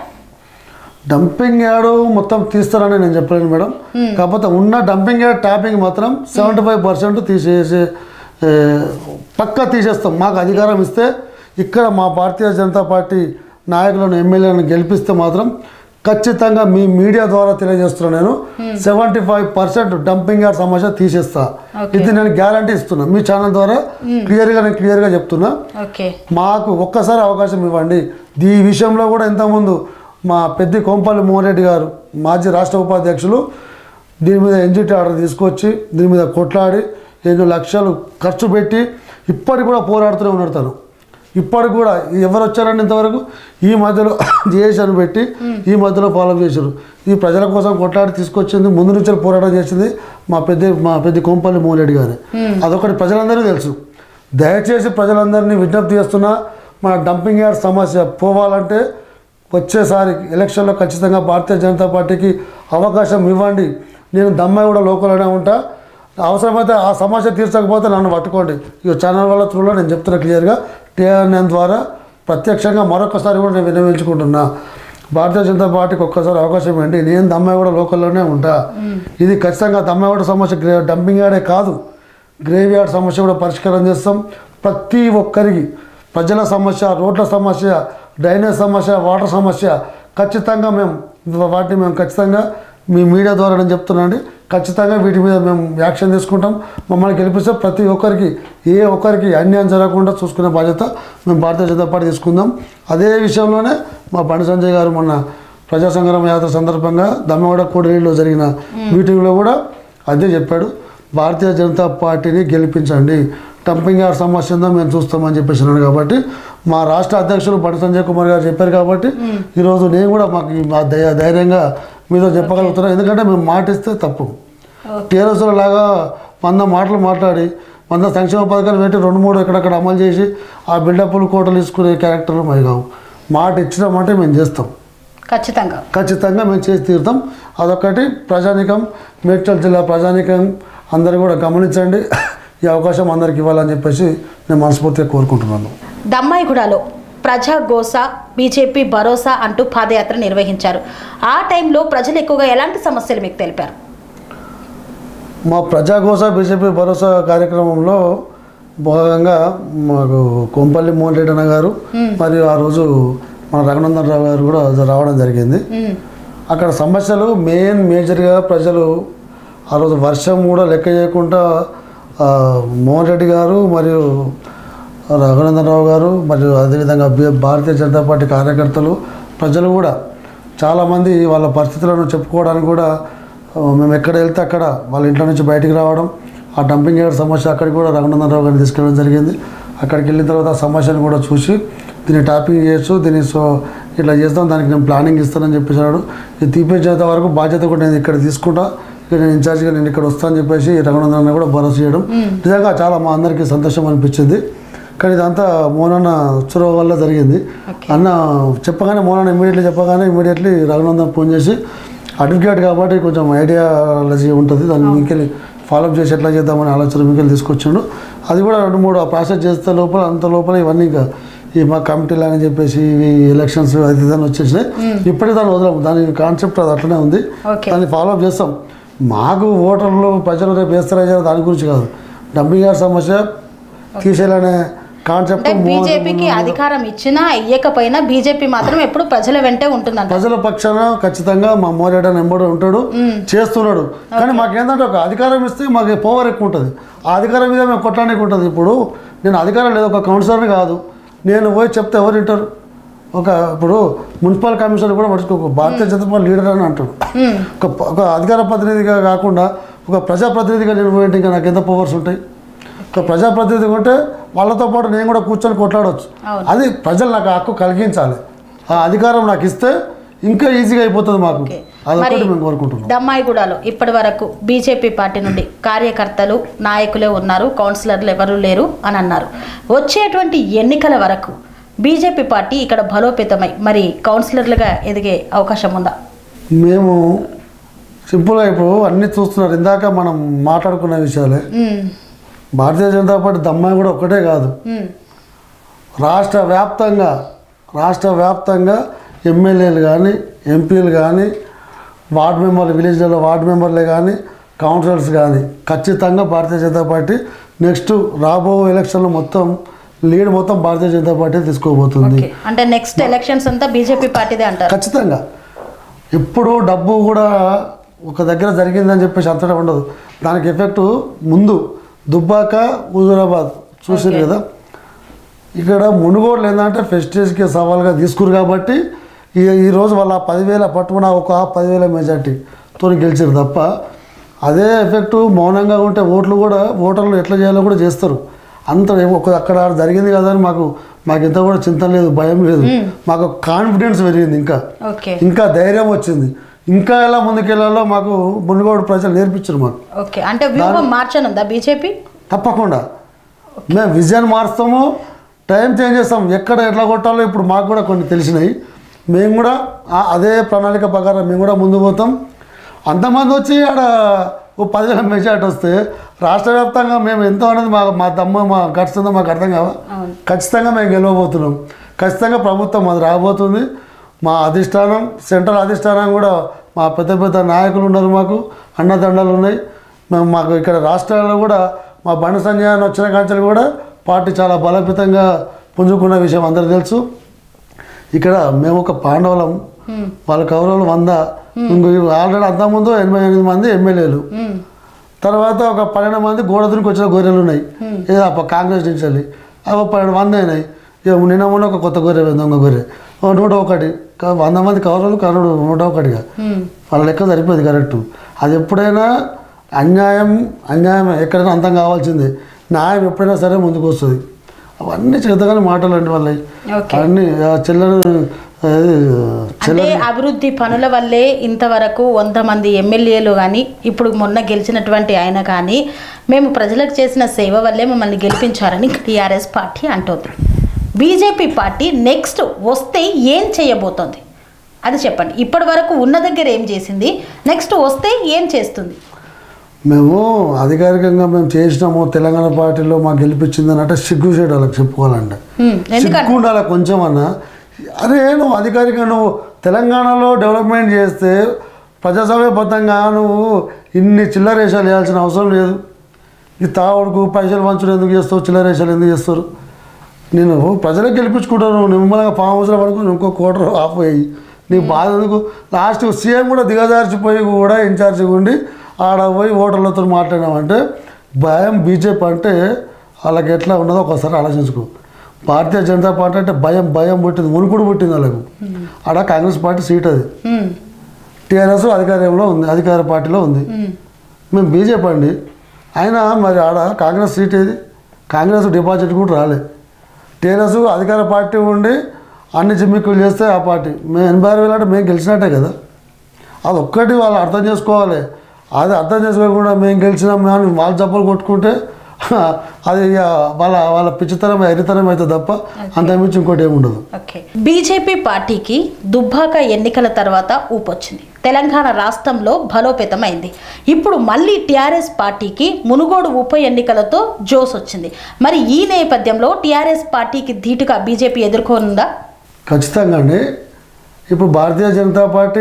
డంపింగ్ యార్డ్ మొత్తం తీస్తారని నేను చెప్పలేను మేడం కాకపోతే ఉన్న డంపింగ్ యార్డ్ ట్యాపింగ్ మాత్రం సెవెంటీ ఫైవ్ పర్సెంట్ తీసేసి ఏ, పక్కా తీసేస్తాం మాకు అధికారం ఇస్తే ఇక్కడ మా భారతీయ జనతా పార్టీ నాయకులను ఎమ్మెల్యేలను గెలిపిస్తే మాత్రం ఖచ్చితంగా మీ మీడియా ద్వారా తెలియజేస్తున్నా నేను seventy five percent dumping yard సమస్య తీసేస్తా ఇది నేను గ్యారంటీ ఇస్తున్నా మీ ఛానల్ ద్వారా క్లియర్గా నేను క్లియర్గా చెప్తున్నా ఓకే మాకు ఒక్కసారి అవకాశం ఇవ్వండి ఈ విషయంలో కూడా ఇంతకుముందు మా పెద్ద కోంపల్లి మోహన్ గారు మాజీ రాష్ట్ర ఉపాధ్యక్షులు దీని మీద ఎన్జిటి ఆర్డర్ తీసుకొచ్చి దీని మీద కొట్లాడి ఎన్నో లక్షలు ఖర్చు పెట్టి ఇప్పటికి కూడా పోరాడుతూనే ఉన్నాడు తను ఇప్పటికి కూడా ఎవరు వచ్చారండి ఇంతవరకు ఈ మధ్యలో జేఎస్ఆర్ పెట్టి ఈ మధ్యలో ఫాలో చేశారు ఈ ప్రజల కోసం కొట్లాడి తీసుకొచ్చింది ముందు నుంచి పోరాటం చేసింది మా పెద్ద మా పెద్ద కోంపల్లి మోహన్ రెడ్డి గారు అదొకటి ప్రజలందరికీ తెలుసు దయచేసి ప్రజలందరినీ విజ్ఞప్తి చేస్తున్నా మన డంపింగ్ యార్డ్ సమస్య పోవాలంటే వచ్చేసారి ఎలక్షన్లో ఖచ్చితంగా భారతీయ జనతా పార్టీకి అవకాశం ఇవ్వండి నేను దమ్మాయి కూడా లోకల్లోనే ఉంటా అవసరమైతే ఆ సమస్య తీర్చకపోతే నన్ను పట్టుకోండి ఈ ఛానల్ వల్ల త్రూలో నేను చెప్తున్నా క్లియర్గా టీఆర్ఎన్ ద్వారా ప్రత్యక్షంగా మరొకసారి కూడా నేను విన్నవించుకుంటున్నా భారతీయ జనతా పార్టీకి ఒక్కసారి అవకాశం ఇవ్వండి నేను దమ్మాయి కూడా లోకల్లోనే ఉంటా ఇది ఖచ్చితంగా దమ్మాయి కూడా సమస్య గ్రే- డంపింగ్ యార్డే కాదు గ్రేవ్ యార్డ్ సమస్య కూడా పరిష్కారం చేస్తాం ప్రతి ఒక్కరికి ప్రజల సమస్య రోడ్ల సమస్య డ్రైనేజ్ సమస్య వాటర్ సమస్య ఖచ్చితంగా మేము వాటిని మేము ఖచ్చితంగా మీ మీడియా ద్వారా నేను చెప్తున్నానండి ఖచ్చితంగా వీటి మీద మేము యాక్షన్ తీసుకుంటాం మమ్మల్ని గెలిపిస్తే ప్రతి ఒక్కరికి ఏ ఒక్కరికి అన్యాయం జరగకుండా చూసుకునే బాధ్యత మేము భారతీయ జనతా పార్టీ తీసుకుందాం అదే విషయంలోనే మా బండి సంజయ్ గారు మొన్న ప్రజా సంగ్రామ యాత్ర సందర్భంగా దమ్మవాడ కోడిలో జరిగిన మీటింగ్లో కూడా అదే చెప్పాడు భారతీయ జనతా పార్టీని గెలిపించండి డంపింగ్ యార్డ్ సమస్య ఉందో మేము చూస్తామని చెప్పేసి అన్నాడు కాబట్టి మా రాష్ట్ర అధ్యక్షులు బండి సంజయ్ కుమార్ గారు చెప్పారు కాబట్టి ఈరోజు నేను కూడా మాకు ఈ మా ధై- ధైర్యంగా మీతో చెప్పగలుగుతున్నాను ఎందుకంటే మేము మాటిస్తే తప్పు టీఆర్ఎస్ లాగా వంద మాటలు మాట్లాడి వంద సంక్షేమ పథకాలు పెట్టి రెండు మూడు ఎక్కడక్కడ అమలు చేసి ఆ బిల్డప్లు కోటలు తీసుకునే క్యారెక్టర్లు మరి కావు మాట ఇచ్చినామంటే మేము చేస్తాం ఖచ్చితంగా ఖచ్చితంగా మేము చేసి తీరుతాం అదొకటి ప్రజానికం మేడ్చల్ జిల్లా ప్రజానికం అందరూ కూడా గమనించండి ఈ అవకాశం అందరికి ఇవ్వాలని చెప్పేసి నేను మనస్ఫూర్తిగా కోరుకుంటున్నాను దమ్మాయిగూడలో ప్రజా గోస బీజేపీ భరోసా అంటూ పాదయాత్ర నిర్వహించారు ఆ టైంలో ప్రజలు ఎక్కువగా ఎలాంటి సమస్యలు మీకు తెలిపారు మా ప్రజాకోస బీజేపీ భరోసా కార్యక్రమంలో భాగంగా మాకు కొంపల్లి మోహన్ రెడ్డి అన్న గారు మరియు ఆ రోజు మన రఘునందన్ రావు గారు కూడా రావడం జరిగింది మ్మ్. అక్కడ సమస్యలు మెయిన్ మేజర్గా ప్రజలు ఆ రోజు వర్షం కూడా లెక్క చేయకుండా ఆ, మోహన్ రెడ్డి గారు మరియు రఘునందన్ రావు గారు మరియు అదేవిధంగా బి- భారతీయ జనతా పార్టీ కార్యకర్తలు ప్రజలు కూడా చాలామంది వాళ్ళ పరిస్థితులను చెప్పుకోవడానికి కూడా ఆ, మేము ఎక్కడ వెళ్తే అక్కడ వాళ్ళ ఇంట్లో నుంచి బయటికి రావడం ఆ డంపింగ్ యార్డ్ సమస్య అక్కడికి కూడా రఘునందన్ రావు గారిని తీసుకెళ్ళడం జరిగింది అక్కడికి వెళ్ళిన తర్వాత ఆ సమస్యను కూడా చూసి దీన్ని టాపింగ్ చేయొచ్చు దీన్ని సో ఇట్లా చేస్తాం దానికి నేను ప్లానింగ్ ఇస్తానని చెప్పేసాడు ఇది తీపించేంత వరకు బాధ్యత కూడా నేను ఇక్కడ తీసుకుంటా ఇక్కడ నేను ఇన్ఛార్జ్గా నేను ఇక్కడ వస్తానని చెప్పేసి రఘునందన్ అన్న కూడా భరోసా చేయడం నిజంగా చాలా మా అందరికీ సంతోషం అనిపించింది కానీ ఇదంతా మోనన్న చొరవ వల్ల జరిగింది అన్న చెప్పగానే మోనన్న ఇమీడియట్లీ చెప్పగానే ఇమీడియట్లీ రఘునందన్ ఫోన్ చేసి అడ్వకేట్ కాబట్టి కొంచెం ఐడియాలజీ ఉంటుంది దాన్ని మీకెళ్ళి ఫాలోఅప్ చేసి ఎట్లా చేద్దామని ఆలోచన మీకెళ్ళి తీసుకొచ్చిండు అది కూడా రెండు మూడు ఆ ప్రాసెస్ చేస్తే లోపల అంత లోపల ఇవన్నీ ఇంకా ఈ మా కమిటీలు అని చెప్పేసి ఇవి ఎలక్షన్స్ అది ఇదని వచ్చేసినాయి ఇప్పటికీ దాన్ని వదలం దాని కాన్సెప్ట్ అది అట్లనే ఉంది ఓకే దాన్ని ఫాలోఅప్ చేస్తాం మాకు ఓటర్లు ప్రజలు రేపు వేస్తారా చేయరా దాని గురించి కాదు డంపింగ్ యార్డ్ సమస్య తీసేయాలనే కాన్సెప్ట్ అంటే బీజేపీకి అధికారం ఇచ్చినా ఇయ్యకపోయినా బీజేపీ మాత్రం ఎప్పుడు ప్రజల వెంటే ఉంటుందంట ప్రజల పక్షాన ఖచ్చితంగా మా మోరేట నెంబడి ఉంటాడు చేస్తున్నాడు కానీ మాకేంటంటే ఒక అధికారం ఇస్తే మాకు పవర్ ఎక్కువ ఉంటుంది ఆ అధికారం మీద మేము కొట్టడానికి ఉంటుంది ఇప్పుడు నేను అధికారం లేదు ఒక కౌన్సిలర్ని కాదు నేను పోయి చెప్తే ఎవరు వింటారు ఒక ఇప్పుడు మున్సిపల్ కమిషనర్ కూడా పడుచుకో భారతీయ జనతా పార్టీ లీడర్ అని అంటాడు మ్మ్. ఒక ఒక అధికార ప్రతినిధిగా కాకుండా ఒక ప్రజాప్రతినిధిగా నేను పోయింటే ఇంకా నాకు ఎంత పవర్స్ ఉంటాయి ఒక ప్రజాప్రతినిధి ఉంటే వాళ్ళతో పాటు నేను కూడా కూర్చొని కొట్లాడవచ్చు అవును. అది ప్రజలు నాకు ఆ హక్కు కలిగించాలి ఆ అధికారం నాకు ఇస్తే ఇంకా ఈజీగా అయిపోతుంది మాకు ఓకే. అదొకటి మరి మేము కోరుకుంటున్నాం దమ్మాయిగూడలో ఇప్పటి వరకు బీజేపీ పార్టీ నుండి కార్యకర్తలు నాయకులే ఉన్నారు కౌన్సిలర్లు ఎవరూ లేరు అని అన్నారు వచ్చేటువంటి ఎన్నికల వరకు బీజేపీ పార్టీ ఇక్కడ బలోపేతమై మరి కౌన్సిలర్లుగా ఎదిగే అవకాశం ఉందా మేము సింపుల్గా ఇప్పుడు అన్నీ చూస్తున్నారు ఇందాక మనం మాట్లాడుకున్న విషయాలే మ్మ్. భారతీయ జనతా పార్టీ దమ్మాయి కూడా ఒకటే కాదు మ్మ్. రాష్ట్ర వ్యాప్తంగా రాష్ట్ర వ్యాప్తంగా ఎమ్మెల్యేలు కానీ ఎంపీలు కానీ వార్డు మెంబర్లు విలేజ్లలో వార్డు మెంబర్లే కానీ కౌన్సిలర్స్ కానీ ఖచ్చితంగా భారతీయ జనతా పార్టీ నెక్స్ట్ రాబో ఎలక్షన్లో మొత్తం లీడ్ మొత్తం భారతీయ జనతా పార్టీ తీసుకోబోతుంది ఓకే అంటే నెక్స్ట్ ఎలక్షన్స్ అంతా బీజేపీ పార్టీదే అంటారు ఖచ్చితంగా ఇప్పుడు డబ్బు కూడా ఒక దగ్గర జరిగిందని చెప్పేసి అంతటా ఉండదు దానికి ఎఫెక్ట్ ముందు దుబ్బాక హుజూరాబాద్ చూసారు కదా ఇక్కడ మునుగోడులు ఏంటంటే ఫెస్టేజ్కి సవాల్గా తీసుకురు కాబట్టి ఈ ఈరోజు వాళ్ళ పదివేల పట్టుకున్న ఒక పదివేల మెజార్టీతో గెలిచారు తప్ప అదే ఎఫెక్ట్ మౌనంగా ఉంటే ఓట్లు కూడా ఓటర్లు ఎట్లా చేయాలో కూడా చేస్తారు అంత ఒక అక్కడ జరిగింది కదా అని మాకు మాకు ఇంత కూడా చింత లేదు భయం లేదు మాకు కాన్ఫిడెన్స్ పెరిగింది ఇంకా ఓకే ఇంకా ధైర్యం వచ్చింది ఇంకా ఎలా ముందుకెళ్ళాలో మాకు మునుగోడు ప్రజలు నేర్పించారు మాకు ఓకే అంటే వ్యూహం మార్చనుందా బీజేపీ తప్పకుండా మేము విజన్ మారుస్తాము టైం చేంజ్ చేస్తాం ఎక్కడ ఎట్లా కొట్టాలో ఇప్పుడు మాకు కూడా కొన్ని తెలిసినాయి మేము కూడా ఆ- అదే ప్రణాళిక ప్రకారం మేము కూడా ముందు పోతాం అంతమంది వచ్చి ఆడ ఓ పదివేల మెజార్టీ వస్తే రాష్ట్ర వ్యాప్తంగా మేము ఎంతో అనేది మా మా దమ్మ మా గట్స్ ఉందో మాకు అర్థం కావా అవును ఖచ్చితంగా మేము గెలవబోతున్నాం ఖచ్చితంగా ప్రభుత్వం అది రాబోతుంది మా అధిష్టానం సెంట్రల్ అధిష్టానం కూడా మా పెద్ద పెద్ద నాయకులు ఉన్నారు మాకు అన్నదండలు ఉన్నాయి మేము మాకు ఇక్కడ రాష్ట్రాల్లో కూడా మా బండి సంజయ్ వచ్చిన కాంచెలు కూడా పార్టీ చాలా బలోపేతంగా పుంజుకున్న విషయం అందరికీ తెలుసు ఇక్కడ మేము ఒక పాండవులం వాళ్ళ కౌరవులు వంద ఆల్రెడీ అంతకుముందు ఎనభై ఎనిమిది మంది ఎమ్మెల్యేలు ఉమ్, తర్వాత ఒక పన్నెండు మంది గోడదునికి వచ్చిన గొర్రెలు ఉన్నాయి ఏదో అప్ప కాంగ్రెస్ నుంచి వెళ్ళి అవి ఒక పన్నెండు మంది అయినాయి ఇక నిన్న మొన్న ఒక కొత్త గొర్రె పోయింది దొంగ గొర్రె ఓ నూట ఒకటి కా- వంద మంది కౌరవులు కరుడు నూట ఒకటిగా ఉమ్, వాళ్ళ లెక్క సరిపోయింది కరెక్ట్ అది ఎప్పుడైనా అన్యాయం అన్యాయం ఎక్కడైనా అంతం కావాల్సిందే న్యాయం ఎప్పుడైనా సరే ముందుకు వస్తుంది అవన్నీ చేతగానే మాటలు అండి వాళ్ళవి ఓకే అన్నీ ఆ చెల్లెలు అది, అంటే అభివృద్ధి పనుల వల్లే ఇంతవరకు వంద మంది ఎమ్మెల్యేలు కానీ ఇప్పుడు మొన్న గెలిచినటువంటి ఆయన కానీ మేము ప్రజలకు చేసిన సేవ వల్లే మమ్మల్ని గెలిపించారని టీఆర్ఎస్ పార్టీ అంటోంది బీజేపీ పార్టీ నెక్స్ట్ వస్తే ఏం చేయబోతోంది అది చెప్పండి ఇప్పటి వరకు ఉన్న దగ్గర ఏం చేసింది నెక్స్ట్ వస్తే ఏం చేస్తుంది మేము అధికారికంగా మేము చేసినాము తెలంగాణ పార్టీలో మాకు గెలిపించింది అంటే సిగ్గు చేయడం వాళ్ళకి చెప్పుకోవాలంటే హ్మ్, ఎందుకంటే సిగ్గు ఉండాలి కొంచెం అన్న అరే నువ్వు అధికారికంగా నువ్వు తెలంగాణలో డెవలప్మెంట్ చేస్తే ప్రజాస్వామ్యబద్ధంగా నువ్వు ఇన్ని చిల్లరేషాలు వేయాల్సిన అవసరం లేదు ఈ తావుడుకు పైసలు పంచుడు ఎందుకు చేస్తావు చిల్లరేషాలు ఎందుకు చేస్తారు నేను ప్రజలకు గెలిపించుకుంటాను నిమ్మలంగా ఫామ్ హౌస్లో పడుకుని ఇంకో కోటర్ ఆఫ్ అయ్యి నీకు బాధ ఎందుకు లాస్ట్ సీఎం కూడా దిగజార్చిపోయి కూడా ఇన్ఛార్జిగా ఉండి ఆడ పోయి ఓటర్లతో మాట్లాడామంటే భయం బీజేపీ అంటే వాళ్ళకి ఎట్లా ఉన్నదో ఒకసారి ఆలోచించుకో భారతీయ జనతా పార్టీ అంటే భయం భయం పుట్టింది మునుకుడు పుట్టింది వాళ్ళకు ఆడ కాంగ్రెస్ పార్టీ సీట్ అది హ్మ్, టీఆర్ఎస్ అధికారంలో ఉంది అధికార పార్టీలో ఉంది హ్మ్, మేము బీజేపీ అండి అయినా మరి ఆడ కాంగ్రెస్ సీట్ ఏది కాంగ్రెస్ డిపాజిట్ కూడా రాలే టీఆర్ఎస్ అధికార పార్టీ ఉండి అన్ని జిమ్మిక్కులు చేస్తే ఆ పార్టీ మేము ఎనభై ఆరు వేలు అంటే మేము గెలిచినట్టే కదా అది ఒక్కటి వాళ్ళు అర్థం చేసుకోవాలి అది అర్థం చేసుకోకుండా మేము గెలిచినాం అని వాళ్ళు జబ్బలు కొట్టుకుంటే అది ఇక వాళ్ళ వాళ్ళ పిచ్చితనం ఎరితనం అయితే తప్ప అంతకుమించి ఇంకోటి ఏమి ఉండదు ఓకే బీజేపీ పార్టీకి దుబ్బాక ఎన్నికల తర్వాత ఊపొచ్చింది తెలంగాణ రాష్ట్రంలో బలోపేతమైంది ఇప్పుడు మళ్ళీ టీఆర్ఎస్ పార్టీకి మునుగోడు ఉప ఎన్నికలతో జోస్ వచ్చింది మరి ఈ నేపథ్యంలో టీఆర్ఎస్ పార్టీకి ధీటుగా బీజేపీ ఎదుర్కోనుందా ఖచ్చితంగా అండి ఇప్పుడు భారతీయ జనతా పార్టీ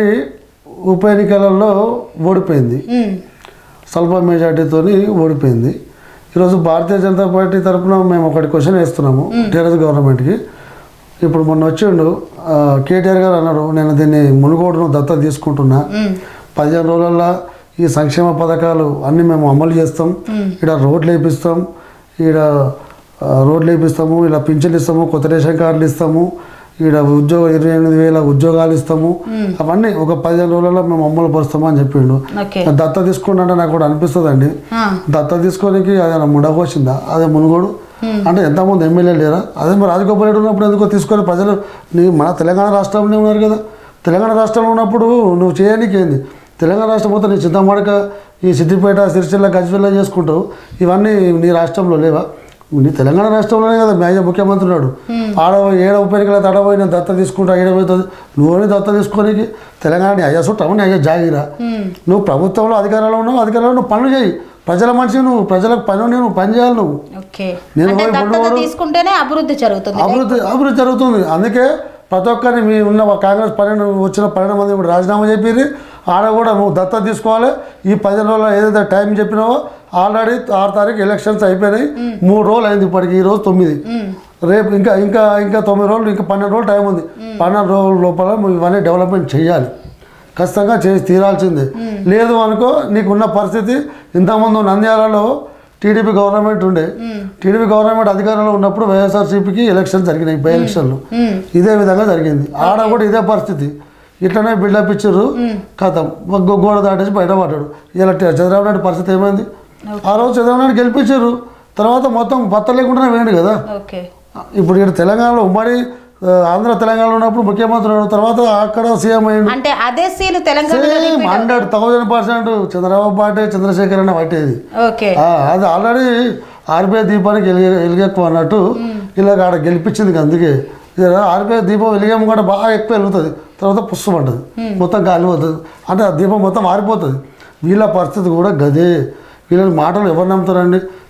ఉప ఎన్నికలలో ఓడిపోయింది ఉమ్, స్వల్ప మెజార్టీతో ఓడిపోయింది ఈరోజు భారతీయ జనతా పార్టీ తరఫున మేము ఒకటి క్వశ్చన్ వేస్తున్నాము టీఆర్ఎస్ గవర్నమెంట్కి ఇప్పుడు మొన్న వచ్చిండు ఆ, కేటీఆర్ గారు అన్నారు నేను దీన్ని మునుగోడును దత్తత తీసుకుంటున్నా ఉమ్, పదిహేను రోజుల్లో ఈ సంక్షేమ పథకాలు అన్నీ మేము అమలు చేస్తాం ఇక్కడ రోడ్లు వేపిస్తాం ఈడ ఆ, రోడ్లు వేపిస్తాము ఇలా పింఛన్లు ఇస్తాము కొత్త రేషన్ కార్డులు ఇస్తాము ఈడ ఉద్యోగ ఇరవై ఎనిమిది వేల ఉద్యోగాలు ఇస్తాము అవన్నీ ఒక పదిహేను రోజులలో మేము అమలు పరుస్తాము అని చెప్పిండు ఓకే దత్త తీసుకుంటే నాకు కూడా అనిపిస్తుంది అండి ఆ, దత్త తీసుకోనికి అదే ముడకొచ్చిందా అదే మునుగోడు అంటే ఎంతమంది ఎమ్మెల్యే లేరా అదే మరి రాజగోపాల్ రెడ్డి ఉన్నప్పుడు ఎందుకో తీసుకొని ప్రజలు నీ మన తెలంగాణ రాష్ట్రంలో ఉన్నారు కదా తెలంగాణ రాష్ట్రంలో ఉన్నప్పుడు నువ్వు చేయడానికి ఏంది తెలంగాణ రాష్ట్రం మొత్తం నీ చింతమడక ఈ సిద్దిపేట సిరిసిల్ల గజ్వెల్ల చేసుకుంటావు ఇవన్నీ నీ రాష్ట్రంలో లేవా నీ తెలంగాణ రాష్ట్రంలోనే కదా మేజర్ ముఖ్యమంత్రి ఉన్నాడు ఆడ ఏడ ఉప ఎన్నికల తడపోయి నేను దత్త తీసుకుంటా ఏడవుతుంది నువ్వు దత్త తీసుకోనికి తెలంగాణ నీ అయ్యా చుట్టావు నీ అయ్యా జాగిరా నువ్వు ప్రభుత్వంలో అధికారంలో ఉన్నావు అధికారంలో నువ్వు పనులు చేయి ప్రజల మనిషి నువ్వు ప్రజలకు పని ఉండి నువ్వు పని చేయాలి నువ్వు ఓకే నేను అంటే పోయి దత్తత మునుగోడు- తీసుకుంటేనే అభివృద్ధి జరుగుతుంది అభివృద్ధి అభివృద్ధి జరుగుతుంది అందుకే ప్రతి ఒక్కరిని మీ ఉన్న కాంగ్రెస్ పన్నెండు వచ్చిన పన్నెండు మంది కూడా రాజీనామా చెప్పిర్రు ఆడ కూడా నువ్వు దత్తత తీసుకోవాలి ఈ పది రోజుల్లో ఏదైతే టైం చెప్పినావో ఆల్రెడీ ఆరు తారీఖు ఎలక్షన్స్ అయిపోయినాయి మూడు రోజులు అయింది ఇప్పటికి ఈ రోజు తొమ్మిది రేపు ఇంకా ఇంకా ఇంకా తొమ్మిది రోజులు ఇంకా పన్నెండు రోజులు టైం ఉంది పన్నెండు రోజుల లోపల నువ్వు ఇవన్నీ డెవలప్మెంట్ చేయాలి ఖచ్చితంగా చేసి తీరాల్సిందే లేదు అనుకో నీకున్న పరిస్థితి ఇంతకుముందు నంద్యాలలో టీడీపీ గవర్నమెంట్ ఉండే టీడీపీ గవర్నమెంట్ అధికారంలో ఉన్నప్పుడు వైఎస్ఆర్సీపీకి ఎలక్షన్ జరిగినాయి బై ఎలక్షన్లు ఇదే విధంగా జరిగింది ఆడ కూడా ఇదే పరిస్థితి ఇట్లనే బిల్డప్ ఇచ్చారు కథం గో- గోడ దాటేసి బయటపడ్డాడు ఇలా ట- చంద్రబాబు నాయుడు పరిస్థితి ఏమైంది ఆ రోజు చంద్రబాబు నాయుడు గెలిపించారు తర్వాత మొత్తం పత్త లేకుండానే వేయండి కదా ఓకే ఇప్పుడు ఇక్కడ తెలంగాణలో ఉమ్మడి ఆ, ఆంధ్ర తెలంగాణలో ఉన్నప్పుడు ముఖ్యమంత్రి ఉన్నాడు. తర్వాత అక్కడ సీఎం అయ్యిండు అంటే అదే సీన్ తెలంగాణలో same hundred thousand percent Chandrababu party Chandrashekar అన్న పట్టేది ఓకే ఆ, అది ఆల్రెడీ ఆర్బీఐ దీపానికి వెలిగే వెలిగెక్కువ అన్నట్టు ఇలా ఆడ గెలిపించింది ఇక అందుకే ఇక ఆర్బీఐ దీపం వెలిగేమో కూడా బాగా ఎక్కువ వెలుగుతుంది తర్వాత పుష్టపడ్డది మొత్తం కాలిపోతుంది అంటే ఆ దీపం మొత్తం ఆరిపోతుంది వీళ్ళ పరిస్థితి కూడా గదే వీళ్ళ మాటలు ఎవరు నమ్ముతారండి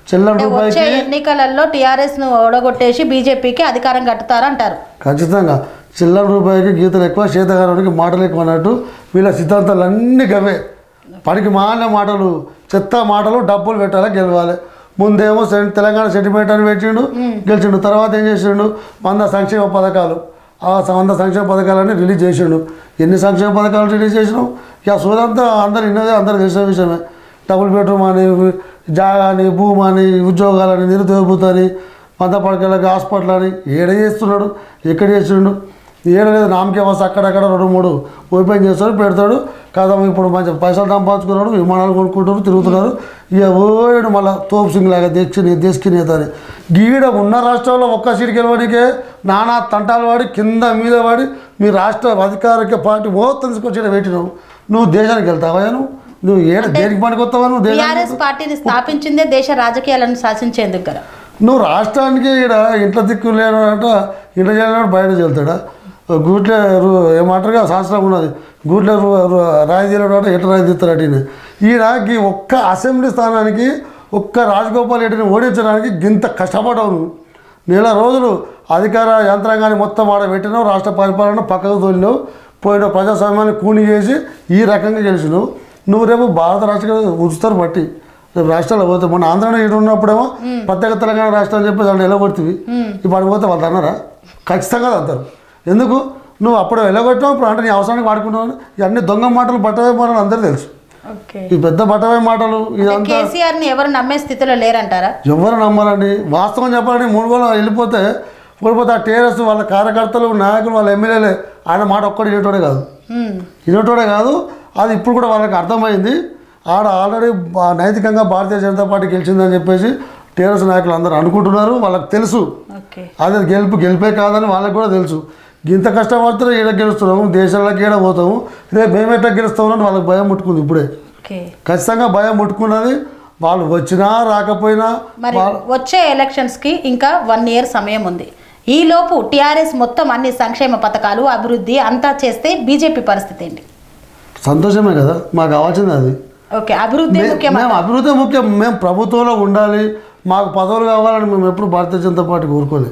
చెల్లెం అంటే వచ్చే రూపాయికి ఎన్నికలలో టీఆర్ఎస్ ను ఓడగొట్టేసి బీజేపీకి అధికారం కట్టుతారంటారు ఖచ్చితంగా చిల్లర రూపాయికి గీతలు ఎక్కువ చేతగానికి మాటలు ఎక్కువ అన్నట్టు వీళ్ళ సిద్ధాంతాలు అన్నీ గవే పనికి మాలిన మాటలు చెత్త మాటలు డబ్బులు పెట్టాలి గెలవాలి ముందేమో సెం- తెలంగాణ సెంటిమెంట్ అని పెట్టిండు గెలిచిండు తర్వాత ఏం చేసిండు వంద సంక్షేమ పథకాలు ఆ స- వంద సంక్షేమ పథకాలన్నీ రిలీజ్ చేసిండు ఎన్ని సంక్షేమ పథకాలు రిలీజ్ చేసినాం ఇక సోదంతా అందరు ఇన్నదే అందరు తెలిసిన విషయమే డబుల్ బెడ్రూమ్ అని జాగా అని భూమి అని ఉద్యోగాలని నిరుద్యోగభూతని వంద పడకలకి హాస్పిటల్ అని ఏడ చేస్తున్నాడు ఎక్కడ చేస్తుండు ఏడ లేదు నామకే వస్తే అక్కడక్కడ రెండు మూడు ఓపెన్ చేస్తాడు పెడతాడు కదా ఇప్పుడు మంచి పైసలు సంపాదించుకున్నాడు విమానాలు కొనుక్కుంటారు తిరుగుతున్నారు ఇక ఓడు మళ్ళీ తోపు సింగ్ లాగా తెచ్చి దేశకి నేత అని గీడ ఉన్న రాష్ట్రంలో ఒక్క సీటు గెలవడానికే నానా తంటాలు వాడి కింద మీద వాడి మీ రాష్ట్ర అధికారిక పార్టీ మొత్తం తీసుకొచ్చి పెట్టినావు నువ్వు దేశానికి వెళ్తావా నువ్వు నువ్వు ఏడ దేనికి పనికి వస్తావా నువ్వు దేశానికి టీఆర్ఎస్ పార్టీని స్థాపించిందే దేశ రాజకీయాలను శాసించేందుకు కదా నువ్వు రాష్ట్రానికి ఇక్కడ ఇంట్లో దిక్కు లేనట ఇంట్లో చేయలేడు బయట చెల్తాడా గూట్లే రు- ఏమంటారుగా శాస్త్రం ఉన్నది గూట్లే రు- రు- రాయి తీయలేడు ఎట్లా రాయి తీస్తారట ఈయన ఈయన ఈ ఒక్క అసెంబ్లీ స్థానానికి ఒక్క రాజగోపాల్ రెడ్డిని ఓడించడానికి గింత కష్టపడవు నువ్వు నెల రోజులు అధికార యంత్రాంగాన్ని మొత్తం ఆడ పెట్టినావు రాష్ట్ర పరిపాలన పక్కకు తోలినావు పోయిన ప్రజాస్వామ్యాన్ని కూని చేసి ఈ రకంగా గెలిచినావు నువ్వు రేపు భారత రాష్ట్ర ఉంచుతారు బట్టి రేపు రాష్ట్రాలు పోతే మొన్న ఆంధ్రలో ఇటు ఉన్నప్పుడేమో ప్రత్యేక తెలంగాణ రాష్ట్రం అని చెప్పి దాంట్లో వెళ్ళగొడుతుంది ఇప్పుడు అడిగి పోతే వాళ్ళు అన్నారా ఖచ్చితంగా అంటారు ఎందుకు నువ్వు అప్పుడు వెళ్ళగొట్టావు ఇప్పుడు అంటే నీ అవసరానికి వాడుకుంటావు ఇవన్నీ దొంగ మాటలు బట్టవే మాటలు అందరూ తెలుసు ఓకే ఈ పెద్ద బట్టవే మాటలు ఇదంతా కేసీఆర్ ని ఎవరు నమ్మే స్థితిలో లేరంటారా ఎవరు నమ్మాలండి వాస్తవం చెప్పాలండి మూడు వేలు వెళ్ళిపోతే వెళ్ళిపోతే ఆ టీఆర్ఎస్ వాళ్ళ కార్యకర్తలు నాయకులు వాళ్ళ ఎమ్మెల్యేలే ఆయన మాట ఒక్కటి వినేటోడే కాదు ఉమ్. వినేటోడే కాదు అది ఇప్పుడు కూడా వాళ్ళకి అర్థమైంది ఆడ ఆల్రెడీ బా- నైతికంగా భారతీయ జనతా పార్టీ గెలిచిందని చెప్పేసి టీఆర్ఎస్ నాయకులు అందరూ అనుకుంటున్నారు వాళ్ళకి తెలుసు ఓకే అదే గెలుపు గెలిపే కాదని వాళ్ళకి కూడా తెలుసు ఇంత కష్టపడితే ఈడ గెలుస్తున్నాము దేశాలకు ఈడ పోతాము రేపు మేము ఎట్లా గెలుస్తాము అని వాళ్ళకి భయం ముట్టుకుంది ఇప్పుడే ఓకే ఖచ్చితంగా భయం ముట్టుకున్నది వాళ్ళు వచ్చినా రాకపోయినా మరి వచ్చే ఎలక్షన్స్ కి ఇంకా వన్ ఇయర్ సమయం ఉంది ఈ లోపు టిఆర్ఎస్ మొత్తం అన్ని సంక్షేమ పథకాలు అభివృద్ధి అంతా చేస్తే బీజేపీ పరిస్థితి ఏంటి సంతోషమే కదా మాకు కావాల్సింది అది ఓకే అభివృద్ధి మే- ముఖ్యమంత్రి మేము అభివృద్ధి ముఖ్యం మేము ప్రభుత్వంలో ఉండాలి మాకు పదవులు కావాలని మేము ఎప్పుడు భారతీయ జనతా పార్టీ కోరుకోలేదు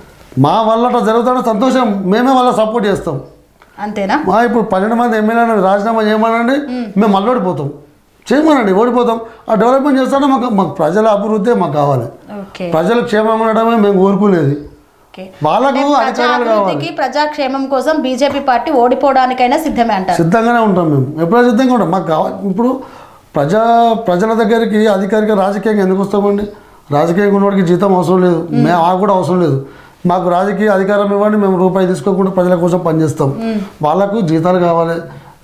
మా వల్ల అట్లా జరుగుతుంటే సంతోషం మేమే వాళ్ళ సపోర్ట్ చేస్తాం అంతేనా మా ఇప్పుడు పన్నెండు మంది ఎమ్మెల్యేలను రాజీనామా చేయమనండి మేము మళ్ళీ ఓడిపోతాం చేయమనండి ఓడిపోతాం ఆ డెవలప్మెంట్ చేస్తానే మాకు మాకు ప్రజల అభివృద్ధి మాకు కావాలి ఓకే ప్రజలు క్షేమంగా ఉండడమే మేము కోరుకునేది ఓకే వాళ్ళకు ప్రజా అధికారాలు కావాలి అభివృద్ధికి ప్రజాక్షేమం కోసం బీజేపీ పార్టీ ఓడిపోవడానికైనా సిద్ధమే అంటారు సిద్ధంగానే ఉంటాం మేము ఎప్పుడో సిద్ధంగా ఉంటాం మాకు కావాలి ఇప్పుడు ప్రజా ప్రజల దగ్గరికి అధికారిక రాజకీయంగా ఎందుకు వస్తామండి రాజకీయంగా ఉన్నవాడికి జీతం అవసరం లేదు మేము మాకు కూడా అవసరం లేదు మాకు రాజకీయ అధికారం ఇవ్వండి మేము రూపాయి తీసుకోకుండా ప్రజల కోసం పనిచేస్తాం వాళ్ళకు జీతాలు కావాలి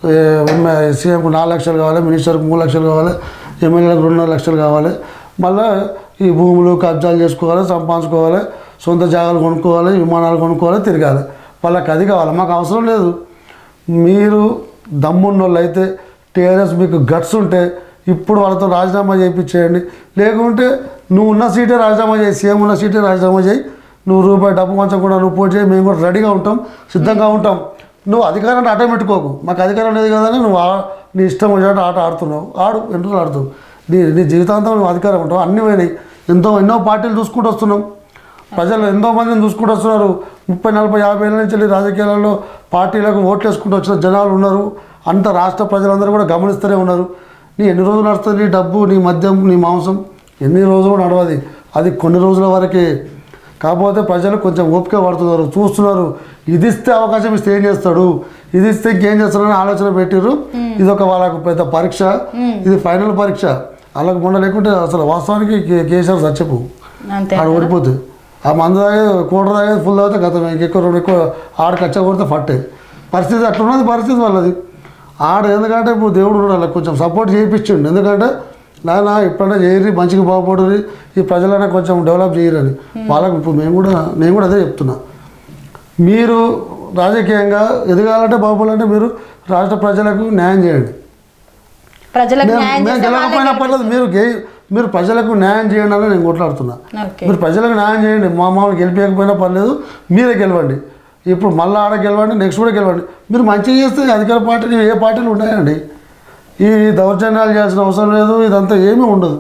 సీఎంకు నాలుగు లక్షలు కావాలి మినిస్టర్కి మూడు లక్షలు కావాలి ఎమ్మెల్యేలకు రెండున్నర లక్షలు కావాలి మళ్ళీ ఈ భూములు కబ్జాలు చేసుకోవాలి సంపాదించుకోవాలి సొంత జాగాలు కొనుక్కోవాలి విమానాలు కొనుక్కోవాలి తిరగాలి వాళ్ళకి అది కావాలి మాకు అవసరం లేదు మీరు దమ్మున్న వాళ్ళు అయితే టీఆర్ఎస్ మీకు గట్స్ ఉంటే ఇప్పుడు వాళ్ళతో రాజీనామా చేయించేయండి లేకుంటే నువ్వు ఉన్న సీటే రాజీనామా చేయి సీఎం ఉన్న సీటే రాజీనామా చేయి నువ్వు రూపాయి డబ్బు మంచం కూడా నువ్వు పోటీ చేయి మేము కూడా రెడీగా ఉంటాం సిద్ధంగా ఉంటాం నువ్వు అధికారాన్ని ఆట పెట్టుకోకు మాకు అధికారం లేదు కదా అని నువ్వు ఆ- నీ ఇష్టం వచ్చినట్టు ఆట ఆడుతున్నావు ఆడు ఎందుకు ఆడుతావు నీ నీ జీవితాంతం నువ్వు అధికారం ఉంటావు అన్నీ పోయినాయి ఎంతో ఎన్నో పార్టీలు చూసుకుంటూ వస్తున్నాం ప్రజలు ఎంతో మందిని చూసుకుంటూ వస్తున్నారు ముప్పై నలభై యాభై ఏళ్ళ నుంచి వెళ్ళి రాజకీయాలలో పార్టీలకు ఓట్లు వేసుకుంటూ వచ్చిన జనాలు ఉన్నారు అంత రాష్ట్ర ప్రజలందరూ కూడా గమనిస్తూనే ఉన్నారు నీ ఎన్ని రోజులు నడుస్తుంది నీ డబ్బు నీ మద్యం నీ మాంసం ఎన్ని రోజులు నడవది అది కొన్ని రోజుల వరకే కాకపోతే ప్రజలు కొంచెం ఓపిక పడుతున్నారు చూస్తున్నారు ఇది ఇస్తే అవకాశం ఇస్తే ఏం చేస్తాడు ఇది ఇస్తే ఇంకేం చేస్తాడని ఆలోచన పెట్టిర్రు ఇది ఒక వాళ్ళకు పెద్ద పరీక్ష ఇది ఫైనల్ పరీక్ష అలాగ మొన్న లేకుంటే అసలు వాస్తవానికి కే- కేసీఆర్ చచ్చిపో అంతే ఆడ ఓడిపోతే ఆ మందు తాగే కోటర్ తాగే ఫుల్ తాగితే గతం ఇంకెక్కువ రెండు ఎక్కువ ఆడ కచ్చ కొడితే ఫట్టే పరిస్థితి అట్లున్నది పరిస్థితి వాళ్ళది ఆడ ఎందుకంటే ఇప్పుడు దేవుడు ఉన్నాడు వాళ్ళకి కొంచెం సపోర్ట్ చేయించిండు ఎందుకంటే నాయన ఇప్పుడైనా చేయరి మంచిగా బాగుపడురి ఈ ప్రజలైనా కొంచెం డెవలప్ చేయరని వాళ్ళకి ఇప్పుడు మేము కూడా నేను కూడా అదే చెప్తున్నా మీరు రాజకీయంగా ఎదగాలంటే బాగుపడాలంటే మీరు రాష్ట్ర ప్రజలకు న్యాయం చేయండి ప్రజలకు మేము న్యాయం మేము చేస్తే గెలవకపోయినా పర్లేదు మీరు గే- మీరు ప్రజలకు న్యాయం చేయండి అని నేను కొట్లాడుతున్నా ఓకే మీరు ప్రజలకు న్యాయం చేయండి మా మామూలు గెలిపించకపోయినా పర్లేదు మీరే గెలవండి ఇప్పుడు మళ్ళీ ఆడ గెలవండి నెక్స్ట్ కూడా గెలవండి మీరు మంచిగా చేస్తే అధికార పార్టీలు ఏ పార్టీలు ఉన్నాయండి ఈ దౌర్జన్యాలు చేయాల్సిన అవసరం లేదు ఇదంతా ఏమీ ఉండదు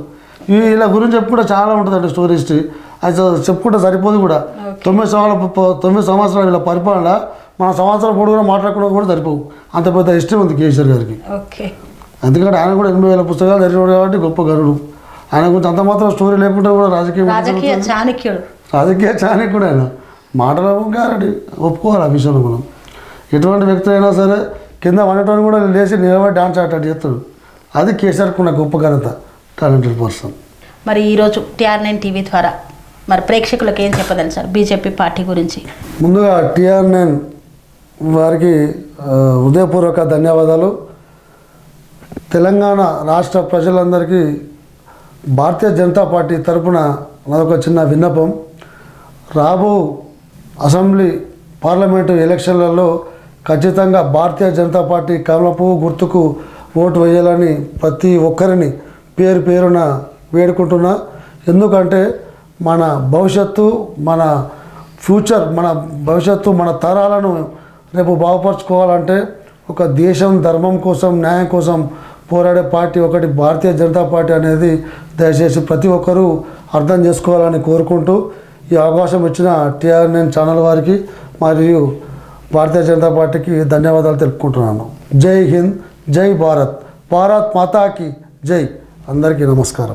వీళ్ళ గురించి చెప్పుకుంటే చాలా ఉంటుందండి స్టోరీ హిస్టరీ అది చ- చెప్పుకుంటే సరిపోదు కూడా తొమ్మిది సంవత్సరాల ప- తొమ్మిది సంవత్సరాల వీళ్ళ పరిపాలన మన సంవత్సరం పొడుగునా మాట్లాడుకోవడం కూడా సరిపోవు అంత పెద్ద హిస్టరీ ఉంది కేసీఆర్ గారికి ఓకే ఎందుకంటే ఆయన కూడా ఎనభై వేల పుస్తకాలు చదివాడు కాబట్టి గొప్ప గరుడు ఆయన గురించి అంత మాత్రం స్టోరీ లేకుండా కూడా రాజకీయం రాజకీయ చాణక్యుడు రాజకీయ చాణక్యుడు ఆయన మాటలు గారడి ఒప్పుకోవాలి ఆ విషయంలో మనం ఎటువంటి వ్యక్తి అయినా సరే కింద వండటం కూడా లేచి నిలబడి డాన్స్ ఆట చేస్తాడు అది కేసీఆర్కి ఉన్న గొప్ప ఘనత టాలెంటెడ్ పర్సన్ మరి ఈరోజు టిఆర్ నైన్ టీవీ ద్వారా మరి ప్రేక్షకులకు ఏం చెప్పదలిచారు బీజేపీ పార్టీ గురించి ముందుగా టిఆర్ నైన్ వారికి ఆ, హృదయపూర్వక ధన్యవాదాలు తెలంగాణ రాష్ట్ర ప్రజలందరికీ భారతీయ జనతా పార్టీ తరపున నాదొక చిన్న విన్నపం రాబో అసెంబ్లీ పార్లమెంటు ఎలక్షన్లలో ఖచ్చితంగా భారతీయ జనతా పార్టీ కమలపు గుర్తుకు ఓటు వేయాలని ప్రతి ఒక్కరిని పేరు పేరున వేడుకుంటున్నా ఎందుకంటే మన భవిష్యత్తు మన ఫ్యూచర్ మన భవిష్యత్తు మన తరాలను రేపు బాగుపరచుకోవాలంటే ఒక దేశం ధర్మం కోసం న్యాయం కోసం పోరాడే పార్టీ ఒకటి భారతీయ జనతా పార్టీ అనేది దయచేసి ప్రతి ఒక్కరూ అర్థం చేసుకోవాలని కోరుకుంటూ ఈ అవకాశం ఇచ్చిన టీఆర్ నైన్ ఛానల్ వారికి మరియు భారతీయ జనతా పార్టీకి ధన్యవాదాలు తెలుపుకుంటున్నాను జై హింద్ జై భారత్ భారత్ మాతాకి జై అందరికీ నమస్కారం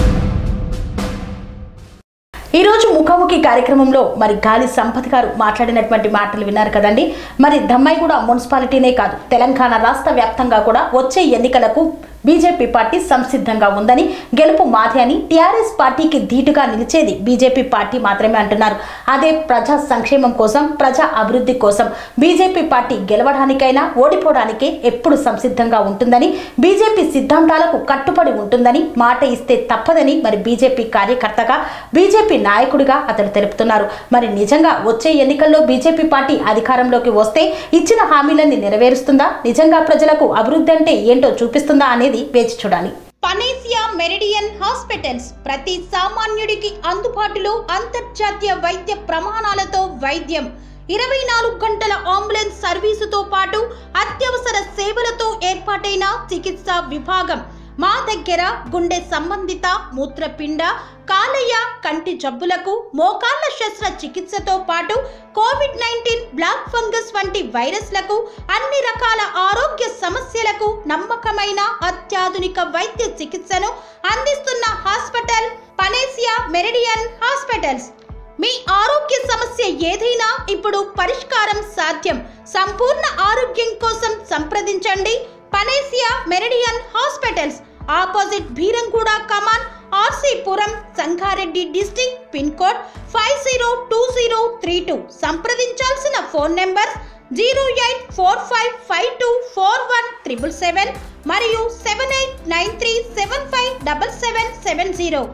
ఈ రోజు ముఖాముఖి కార్యక్రమంలో మరి గాలి సంపత్ గారు మాట్లాడినటువంటి మాటలు విన్నారు కదండి మరి దమ్మాయిగూడ మున్సిపాలిటీనే కాదు తెలంగాణ రాష్ట్ర వ్యాప్తంగా కూడా వచ్చే ఎన్నికలకు బీజేపీ పార్టీ సంసిద్ధంగా ఉందని గెలుపు మాది అని టీఆర్ఎస్ పార్టీకి ధీటుగా నిలిచేది బీజేపీ పార్టీ మాత్రమే అంటున్నారు అదే ప్రజా సంక్షేమం కోసం ప్రజా అభివృద్ధి కోసం బీజేపీ పార్టీ గెలవడానికైనా ఓడిపోవడానికే ఎప్పుడు సంసిద్ధంగా ఉంటుందని బీజేపీ సిద్ధాంతాలకు కట్టుబడి ఉంటుందని మాట ఇస్తే తప్పదని మరి బీజేపీ కార్యకర్తగా బీజేపీ నాయకుడిగా అతను తెలుపుతున్నారు మరి నిజంగా వచ్చే ఎన్నికల్లో బీజేపీ పార్టీ అధికారంలోకి వస్తే ఇచ్చిన హామీలన్నీ నెరవేరుస్తుందా నిజంగా ప్రజలకు అభివృద్ధి అంటే ఏంటో చూపిస్తుందా అనేది వేచి చూడాలి పనేసియా మెరిడియన్ హాస్పిటల్స్ ప్రతి సామాన్యుడికి అందుబాటులో అంతర్జాతీయ వైద్య ప్రమాణాలతో వైద్యం ఇరవై నాలుగు గంటల అంబులెన్స్ సర్వీసుతో పాటు అత్యవసర సేవలతో ఏర్పాటైన చికిత్సా విభాగం మా దగ్గర గుండె సంబంధిత మూత్రపిండ కాలేయ కంటి జబ్బులకు మోకాళ్ల శస్త్ర చికిత్సతో పాటు కోవిడ్ నైన్టీన్ బ్లాక్ ఫంగస్ వంటి వైరస్లకు అన్ని రకాల ఆరోగ్య సమస్యలకు నమ్మకమైన అత్యాధునిక వైద్య చికిత్సను అందిస్తున్న హాస్పిటల్ పనేసియా మెరిడియన్ హాస్పిటల్స్ మీ ఆరోగ్య సమస్య ఏదైనా ఇప్పుడు పరిష్కారం సాధ్యం సంపూర్ణ ఆరోగ్యం కోసం సంప్రదించండి Panacea Meridian hospitals opposite Bheeramguda Kaman RC Puram Sangareddy district pin code five zero two zero three two సంప్రదించాల్సిన phone number zero eight four five five two four one triple seven మరియు seven eight nine three seven five double seven seven zero